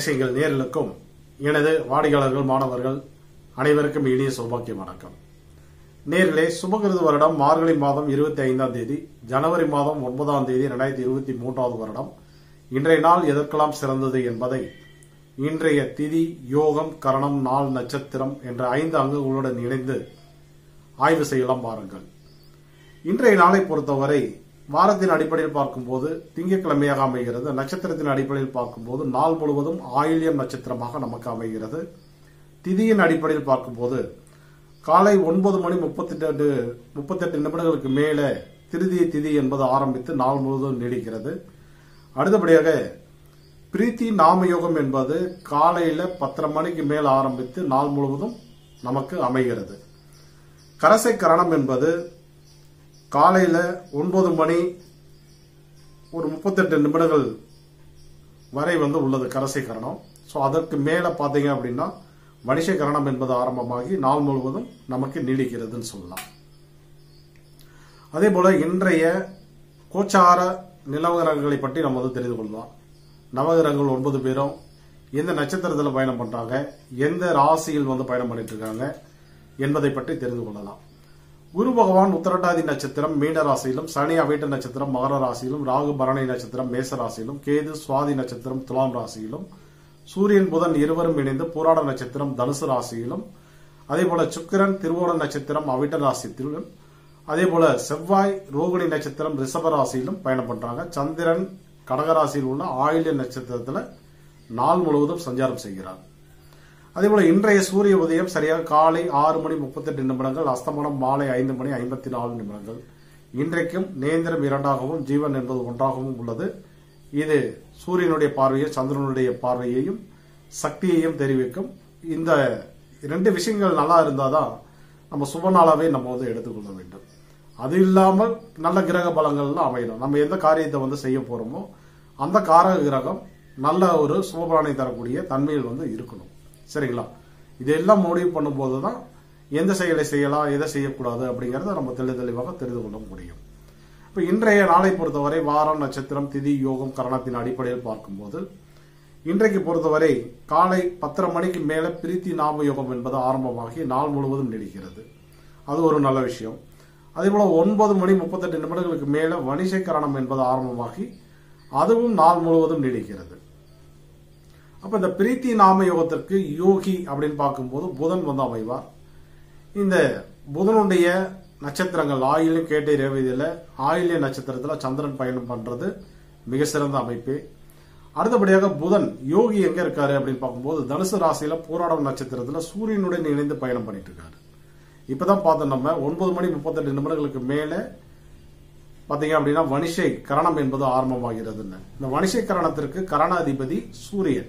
தேசியங்கள் நேர்களுக்கும் எனது வாடிக்கையாளர்கள் மாணவர்கள் அனைவருக்கும் இனிய சௌபாக்கிய வணக்கம் நேர்களே சுபகிருது வருடம் மார்கழி மாதம் இருபத்தி ஐந்தாம் தேதி ஜனவரி மாதம் ஒன்பதாம் தேதி இரண்டாயிரத்தி இருபத்தி மூன்றாவது வருடம் இன்றைய நாள் எதற்கெல்லாம் சிறந்தது என்பதை இன்றைய திதி யோகம் கரணம் நாள் நட்சத்திரம் என்ற ஐந்து அங்கங்களுடன் இணைந்து ஆய்வு செய்யலாம் பாருங்கள் இன்றைய நாளை பொறுத்தவரை வாரத்தின் அடிப்படையில் பார்க்கும்போது திங்கட்கிழமையாக அமைகிறது நட்சத்திரத்தின் அடிப்படையில் பார்க்கும்போது நாள் முழுவதும் ஆயில்யம் நட்சத்திரமாக நமக்கு அமைகிறது திதியின் அடிப்படையில் பார்க்கும்போது காலை ஒன்பது மணி முப்பத்தெட்டு முப்பத்தெட்டு நிமிடங்களுக்கு மேலே திருதிய திதி என்பது ஆரம்பித்து நாள் முழுவதும் நீடிக்கிறது அடுத்தபடியாக பிரீத்தி நாமயோகம் என்பது காலையில பத்தரை மணிக்கு மேல் ஆரம்பித்து நாள் முழுவதும் நமக்கு அமைகிறது கரசை கரணம் என்பது காலையில ஒன்பது மணி ஒரு முப்பத்தெட்டு நிமிடங்கள் வரை வந்து உள்ளது கரசை கரணம் ஸோ அதற்கு மேலே பார்த்தீங்க அப்படின்னா மனுஷ கரணம் என்பது ஆரம்பமாகி நாள் முழுவதும் நமக்கு நீடிக்கிறதுன்னு சொல்லலாம் அதே போல இன்றைய கோச்சார நிலவரங்களை பற்றி நம்ம வந்து தெரிந்து கொள்ளலாம் நவகிரகங்கள் ஒன்பது பேரும் எந்த நட்சத்திரத்தில் பயணம் பண்றாங்க எந்த ராசியில் வந்து பயணம் பண்ணிட்டு இருக்காங்க என்பதை பற்றி தெரிந்து கொள்ளலாம் குரு பகவான் உத்தரட்டாதி நட்சத்திரம் மீன ராசியிலும் சனி அவைட்ட நட்சத்திரம் மகர ராசியிலும் ராகு பரணி நட்சத்திரம் மேச ராசியிலும் கேது சுவாதி நட்சத்திரம் துலாம் ராசியிலும் சூரியன் புதன் இருவரும் இணைந்து பூராட நட்சத்திரம் தனுசு ராசியிலும் அதே போல சுக்கிரன் திருவோண நட்சத்திரம் அவிட்ட ராசியிலும் அதே போல செவ்வாய் ரோகிணி நட்சத்திரம் ரிஷப ராசியிலும் பயணம் பண்றாங்க சந்திரன் கடகராசியில் உள்ள ஆயில்ய நட்சத்திரத்துல நாள் முழுவதும் சஞ்சாரம் செய்கிறார் அதே போல இன்றைய சூரிய உதயம் சரியாக காலை ஆறு மணி முப்பத்தெட்டு நிமிடங்கள் அஸ்தமனம் மாலை ஐந்து மணி ஐம்பத்தி நாலு நிமிடங்கள் இன்றைக்கும் நேந்திரம் இரண்டாகவும் ஜீவன் என்பது ஒன்றாகவும் உள்ளது இது சூரியனுடைய பார்வையை சந்திரனுடைய பார்வையையும் சக்தியையும் தெரிவிக்கும் இந்த இரண்டு விஷயங்கள் நல்லா இருந்தாதான் நம்ம சுப நாளாவே நம்ம வந்து எடுத்துக்கொள்ள வேண்டும் அது இல்லாமல் நல்ல கிரக பலங்கள்லாம் அமையணும் நம்ம எந்த காரியத்தை வந்து செய்ய போறோமோ அந்த காரக கிரகம் நல்ல ஒரு சுபபலனை தரக்கூடிய தன்மையில் வந்து இருக்கணும் சரிங்களா இதெல்லாம் முடிவு பண்ணும்போது தான் எந்த செயலை செய்யலாம் எதை செய்யக்கூடாது அப்படிங்கறத நம்ம தெளி தெளிவாக தெரிந்து கொள்ள முடியும் இப்போ இன்றைய நாளை பொறுத்தவரை வாரம் நட்சத்திரம் திதி யோகம் கரணத்தின் அடிப்படையில் பார்க்கும்போது இன்றைக்கு பொறுத்தவரை காலை பத்தரை மணிக்கு மேல பிரீத்தி நாம யோகம் என்பது ஆரம்பமாகி நாள் முழுவதும் நீடிக்கிறது அது ஒரு நல்ல விஷயம் அதே போல ஒன்பது மணி முப்பத்தெட்டு நிமிடங்களுக்கு மேல வணிசை கரணம் என்பது ஆரம்பமாகி அதுவும் நாள் முழுவதும் நீடிக்கிறது அப்ப இந்த பிரீத்தி நாம யோகத்திற்கு யோகி அப்படின்னு பார்க்கும்போது புதன் வந்து அமைவார் இந்த புதனுடைய நட்சத்திரங்கள் ஆயிலும் கேட்டை ரேவதியில ஆயில்ய நட்சத்திரத்துல சந்திரன் பயணம் பண்றது மிக சிறந்த அமைப்பு அடுத்தபடியாக புதன் யோகி எங்க இருக்காரு அப்படின்னு பார்க்கும்போது தனுசு ராசியில போராடம் நட்சத்திரத்துல சூரியனுடன் இணைந்து பயணம் பண்ணிட்டு இருக்காரு இப்பதான் பார்த்தோம் நம்ம ஒன்பது மணி முப்பத்தெட்டு நிமிடங்களுக்கு மேல பாத்தீங்க அப்படின்னா வணிஷை கரணம் என்பது ஆரம்பமாகிறதுன்னு இந்த வணிஷை கரணத்திற்கு கரணாதிபதி சூரியன்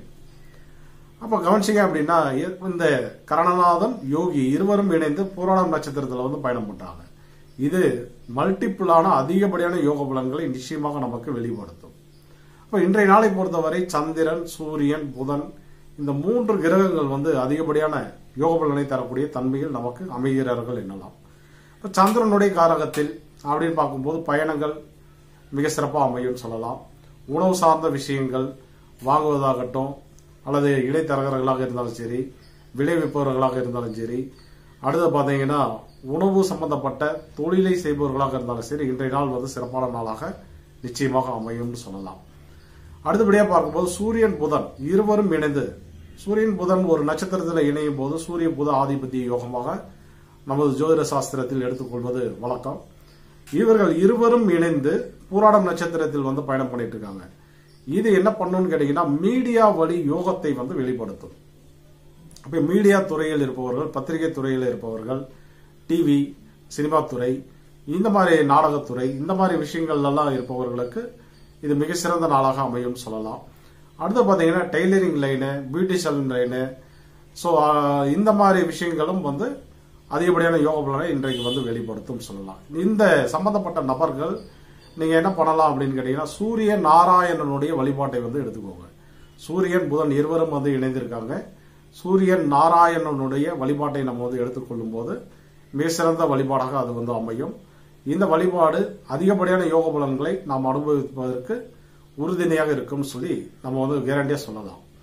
அப்ப கவனிச்சிங்க அப்படின்னா இந்த கரணநாதன் யோகி இருவரும் இணைந்து புராணம் நட்சத்திரத்துல வந்து பயணம் பண்றாங்க இது மல்டிபிளான அதிகப்படியான யோக பலன்களை நிச்சயமாக நமக்கு வெளிப்படுத்தும் இப்ப இன்றைய நாளை பொறுத்தவரை சந்திரன் சூரியன் புதன் இந்த மூன்று கிரகங்கள் வந்து அதிகப்படியான யோக பலனை தரக்கூடிய தன்மையில் நமக்கு அமைகிறார்கள் என்னலாம் இப்ப சந்திரனுடைய காரகத்தில் அப்படின்னு பார்க்கும்போது பயணங்கள் மிக சிறப்பாக அமையும் சொல்லலாம் உணவு சார்ந்த விஷயங்கள் வாங்குவதாகட்டும் அல்லது இடைத்தரகர்களாக இருந்தாலும் சரி விளைவிப்பவர்களாக இருந்தாலும் சரி அடுத்து பார்த்தீங்கன்னா உணவு சம்பந்தப்பட்ட தொழிலை செய்பவர்களாக இருந்தாலும் சரி இன்றைய நாள் வந்து சிறப்பான நாளாக நிச்சயமாக அமையும்னு சொல்லலாம் அடுத்தபடியாக பார்க்கும்போது சூரியன் புதன் இருவரும் இணைந்து சூரியன் புதன் ஒரு நட்சத்திரத்தில் இணையும் போது சூரிய புத ஆதிபத்திய யோகமாக நமது ஜோதிட சாஸ்திரத்தில் எடுத்துக்கொள்வது வழக்கம் இவர்கள் இருவரும் இணைந்து பூராடம் நட்சத்திரத்தில் வந்து பயணம் பண்ணிட்டு இருக்காங்க இது என்ன பண்ணுன்னு கேட்டீங்கன்னா மீடியா வழி யோகத்தை வந்து வெளிப்படுத்தும் அப்ப மீடியா துறையில் இருப்பவர்கள் பத்திரிகை துறையில் இருப்பவர்கள் டிவி சினிமா துறை இந்த மாதிரி நாடகத்துறை இந்த மாதிரி விஷயங்கள் எல்லாம் இருப்பவர்களுக்கு இது மிக சிறந்த நாளாக அமையும் சொல்லலாம் அடுத்து பார்த்தீங்கன்னா tailoring line beautician line so இந்த மாதிரி விஷயங்களும் வந்து அதிகப்படியான யோக பலனை இன்றைக்கு வந்து வெளிப்படுத்தும் சொல்லலாம் இந்த சம்பந்தப்பட்ட நபர்கள் நீங்க என்ன பண்ணலாம் அப்படின்னு கேட்டீங்கன்னா சூரிய நாராயணனுடைய வழிபாட்டை வந்து எடுத்துக்கோங்க சூரியன் புதன் இருவரும் வந்து இணைந்திருக்காங்க சூரியன் நாராயணனுடைய வழிபாட்டை நம்ம வந்து எடுத்துக்கொள்ளும் போது மிக சிறந்த வழிபாடாக அது வந்து அமையும் இந்த வழிபாடு அதிகப்படியான யோக பலன்களை நாம் அனுபவிப்பதற்கு உறுதுணையாக இருக்கும்னு சொல்லி நம்ம வந்து கேரண்டியா சொல்லலாம்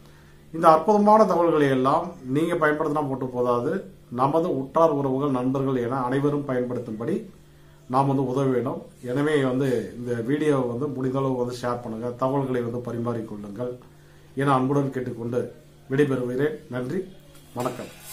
இந்த அற்புதமான தகவல்களை எல்லாம் நீங்க பயன்படுத்தினா போட்டு போதாது நமது உற்றார் உறவுகள் நண்பர்கள் என அனைவரும் பயன்படுத்தும்படி நாம் வந்து உதவ வேண்டும் எனவே வந்து இந்த வீடியோவை வந்து முடிந்தளவு வந்து ஷேர் பண்ணுங்க தகவல்களை வந்து பரிமாறிக்கொள்ளுங்கள் என அன்புடன் கேட்டுக்கொண்டு விடைபெறுகிறேன் நன்றி வணக்கம்